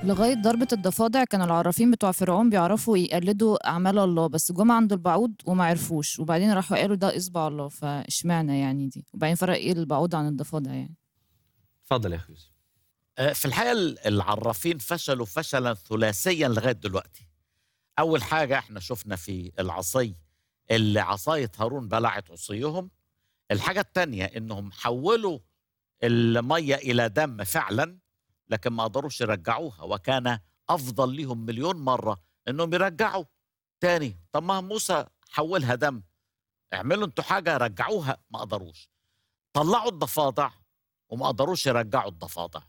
لغاية ضربة الضفادع كان العرافين بتوع فرعون بيعرفوا يقلدوا أعمال الله بس جم عند البعوض وما عرفوش وبعدين راحوا قالوا ده إصبع الله فاشمعنى يعني دي وبعدين فرق إيه البعوض عن الضفادع يعني اتفضل يا اخي يوسف آه، في الحقيقه العرافين فشلوا فشلا ثلاثيا لغايه دلوقتي. اول حاجه احنا شفنا في العصي اللي عصايه هارون بلعت عصيهم. الحاجه الثانيه انهم حولوا الميه الى دم فعلا لكن ما قدروش يرجعوها وكان افضل ليهم مليون مره انهم يرجعوا تاني طب ما موسى حولها دم اعملوا انتوا حاجه رجعوها ما قدروش طلعوا الضفادع وما قدروش يرجعوا الضفادع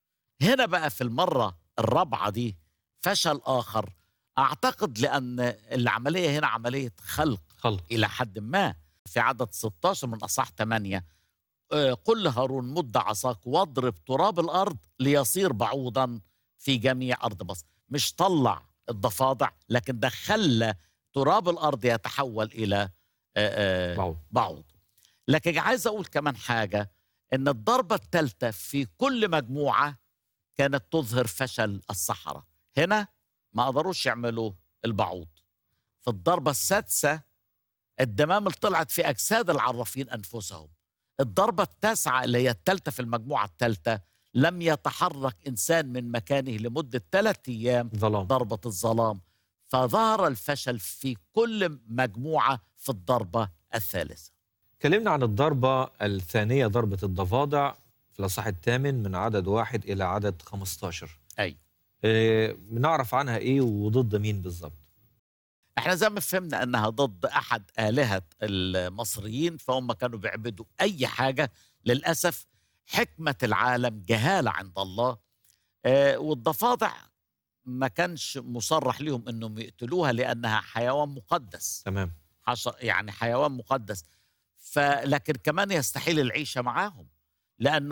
هنا بقى في المرة الرابعة دي فشل آخر أعتقد لأن العملية هنا عملية خلق خلق إلى حد ما في عدد 16 من أصح 8 آه، قل لهارون مد عصاك واضرب تراب الأرض ليصير بعوضا في جميع أرض مصر مش طلع الضفادع لكن ده خلى تراب الأرض يتحول إلى آه، آه، بعوض بعوض لكن عايز اقول كمان حاجه ان الضربه الثالثه في كل مجموعه كانت تظهر فشل السحره هنا ما قدروش يعملوا البعوض في الضربه السادسه الدمام اللي طلعت في اجساد العرافين انفسهم الضربه التاسعه اللي هي الثالثه في المجموعه الثالثه لم يتحرك انسان من مكانه لمده ثلاثة ايام ظلام ضربة الظلام فظهر الفشل في كل مجموعة في الضربة الثالثة كلمنا عن الضربة الثانية ضربة الضفادع في الأصحاح الثامن من عدد واحد إلى عدد 15 أي آه، بنعرف عنها إيه وضد مين بالظبط احنا زي ما فهمنا انها ضد احد آلهة المصريين فهم كانوا بيعبدوا اي حاجة للأسف حكمة العالم جهالة عند الله آه، والضفادع ما كانش مصرح لهم انهم يقتلوها لانها حيوان مقدس تمام حش... يعني حيوان مقدس فلكن كمان يستحيل العيشه معاهم لانه